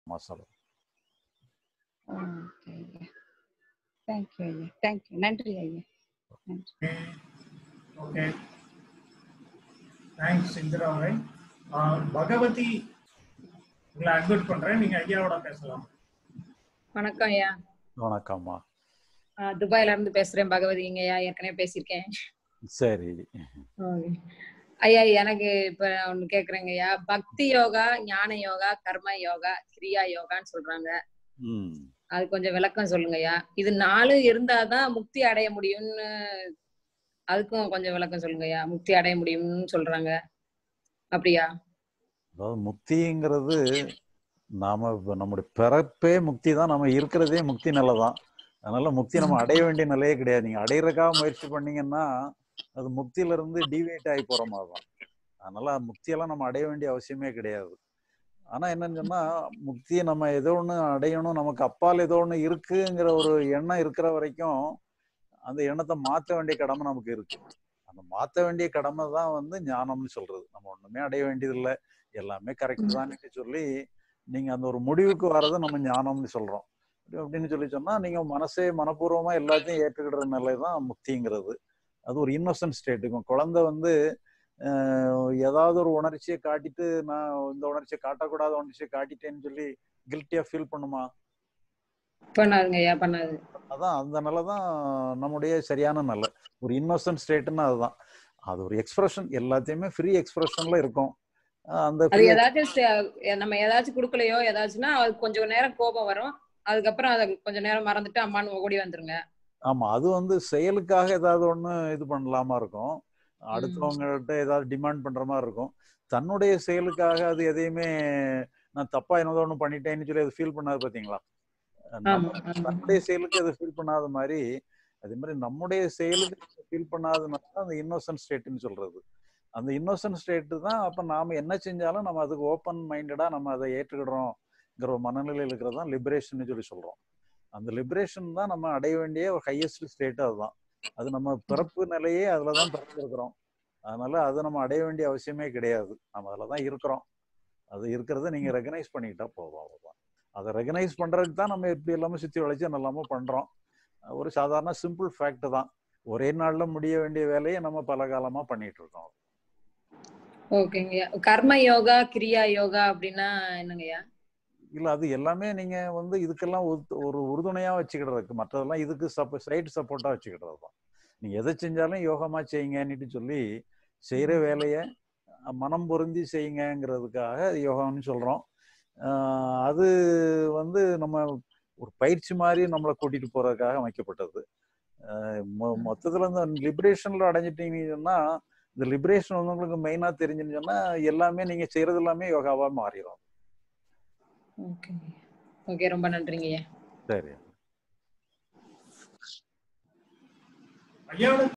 சொல்லலாம் ஓகே ஐயா தேங்க்யூ ஐயா தேங்க்யூ நன்றி ஐயா நன்றி ஓகே தேங்க்ஸ் இந்திரா அவரை ஆஹ் பகவதி உங்களை அட்மிட் பண்றேன் நீங்க ஐயாவோட பேசலாம் வணக்கம் ஐயா வணக்கம்மா ஆஹ் துபாயில இருந்து பேசுறேன் பகவதிங்க ஐயா ஏற்கனவே பேசியிருக்கேன் சரி Okay. ஐயா எனக்கு இப்ப ஒண்ணு கேக்குறேங்க ஐயா பக்தி யோகா ஞான யோகா கர்ம யோகா கிரியா யோகான்னு சொல்றாங்க ம் அது கொஞ்சம் விளக்கம் சொல்லுங்க ஐயா இது நாலு இருந்தாதான் முக்தி அடைய முடியும்னு அதுக்கும் கொஞ்சம் விளக்கம் சொல்லுங்க ஐயா முக்தி அடைய முடியும்னு சொல்றாங்க அப்படியா அதாவது முக்திங்கிறது நாம இப்ப நம்முடைய பிறப்பே முக்தி தான் நம்ம இருக்கிறதே முக்தி நிலை தான் அதனால முக்தி நம்ம அடைய வேண்டிய நிலையே கிடையாது நீங்க அடையறதுக்காக முயற்சி பண்ணீங்கன்னா அது முக்தியில இருந்து டிவியேட் ஆகி போற மாதிரி தான் அதனால முக்தியெல்லாம் நம்ம அடைய வேண்டிய அவசியமே கிடையாது ஆனா என்னன்னு சொன்னா முக்தியை நம்ம ஏதோ ஒண்ணு அடையணும் நமக்கு அப்பால் ஏதோ ஒண்ணு இருக்குங்கிற ஒரு எண்ணம் இருக்கிற வரைக்கும் அந்த எண்ணத்தை மாத்த வேண்டிய கடமை நமக்கு இருக்கு அந்த மாத்த வேண்டிய கடமை தான் வந்து ஞானம்னு சொல்றது நம்ம ஒண்ணுமே அடைய வேண்டியதில்லை எல்லாமே கரெக்ட் தான் சொல்லி நீங்க அந்த ஒரு முடிவுக்கு வர்றதை நம்ம ஞானம்னு சொல்றோம் அப்படின்னு சொல்லி சொன்னா நீங்க மனசே மனப்பூர்வமா எல்லாத்தையும் ஏற்றுக்கிற நிலை தான் முக்திங்கிறது அது ஒரு இன்னோசன்ட் ஸ்டேட் இப்போ குழந்தை வந்து ஆஹ், ஏதாவது ஒரு உணர்ச்சியை காட்டிட்டு நான் இந்த உணர்ச்சியை காட்டக்கூடாத உணர்ச்சியை காட்டிட்டேன்னு சொல்லி கில்ட்டியா ஃபீல் பண்ணுமா பண்ணாதுங்க ஐயா பண்ணாது அதான் அந்த நிலை தான் நம்முடைய சரியான நிலை ஒரு இன்னோசன்ட் ஸ்டேட்னா அதுதான் அது ஒரு எக்ஸ்பிரஷன் எல்லாத்தையுமே ஃப்ரீ எக்ஸ்பிரஷன்ல இருக்கும் ஆஹ் அந்த அது free ஏதாச்சும் ச- நம்ம ஏதாச்சும் கொடுக்கலையோ ஏதாச்சும்னா அது கொஞ்சம் நேரம் கோபம் வரும் அதுக்கப்புறம் அதை கொஞ்ச நேரம் மறந்துட்டு அம்மான்னு ஓடி வந்துருங்க ஆமா அது வந்து செயலுக்காக ஏதாவது ஒண்ணு இது பண்ணலாமா இருக்கும் அடுத்தவங்கள்ட்ட ஏதாவது டிமாண்ட் பண்ற மாதிரி இருக்கும் தன்னுடைய செயலுக்காக அது எதையுமே நான் தப்பா என்னதோ ஒண்ணு பண்ணிட்டேன்னு சொல்லி அது ஃபீல் பண்ணாது பாத்தீங்களா நம்ம ஆமா ஆமா தன்னுடைய செயலுக்கு அதை ஃபீல் பண்ணாத மாதிரி அதே மாதிரி நம்முடைய செயலுக்கு ஃபீல் பண்ணாதனால தான் அந்த இன்னோசன்ட் ஸ்டேட்னு சொல்றது அந்த இன்னோசன்ட் ஸ்டேட் தான் அப்ப நாம என்ன செஞ்சாலும் நம்ம அதுக்கு ஓப்பன் மைண்டடா நம்ம அதை ஏற்றுக்கிடுறோம்ங்கிற ஒரு மனநிலையில் இருக்கிறது தான் லிபரேஷன் சொல்லி சொல்றோம் அந்த லிபரேஷன் தான் நம்ம அடைய வேண்டிய ஒரு ஹையஸ்ட் ஸ்டேட் அதுதான் அது நம்ம பிறப்பு நிலையே அதுல தான் பிறந்திருக்கிறோம் அதனால அது நம்ம அடைய வேண்டிய அவசியமே கிடையாது நம்ம அதுல தான் இருக்கிறோம் அது இருக்கிறத நீங்க ரெகனைஸ் பண்ணிக்கிட்டா போதும் அவ்வளவுதான் அதை ரெகனைஸ் பண்றதுக்கு தான் நம்ம இப்படி எல்லாமே சுத்தி வளைச்சு எல்லாமே பண்றோம் ஒரு சாதாரண சிம்பிள் ஃபேக்ட் தான் ஒரே நாள்ல முடிய வேண்டிய வேலையை நம்ம பல காலமா பண்ணிட்டு இருக்கோம் ஓகேங்க ஐயா கர்ம யோகா கிரியா யோகா அப்படின்னா என்னங்கய்யா இல்ல அது எல்லாமே நீங்க வந்து இதுக்கெல்லாம் ஒத்து- ஒரு உறுதுணையா வச்சுக்கிடுறதுக்கு மற்றதெல்லாம் இதுக்கு சப்போ சைடு சப்போர்ட்டா வச்சுக்கிடுறது தான் நீங்க எதை செஞ்சாலும் யோகமா செய்யுங்கன்னுட்டு சொல்லி செய்யற வேலையை மனம் பொருந்தி செய்யுங்கங்கிறதுக்காக யோகான்னு சொல்றோம் ஆஹ் அது வந்து நம்ம ஒரு பயிற்சி மாதிரி நம்மளை கூட்டிட்டு போறதுக்காக அமைக்கப்பட்டது ஆஹ் மொ- மொத்தத்துல இந்த லிபரேஷன்ல அடைஞ்சிட்டீங்கன்னா இந்த லிபரேஷன் வந்து உங்களுக்கு மெயினா தெரிஞ்சுன்னு சொன்னா எல்லாமே நீங்க செய்யறது எல்லாமே யோகாவா மாறிடும் ஓகேங்க ஓகே ரொம்ப நன்றிங்க ஐயா சரி ஐயாவோட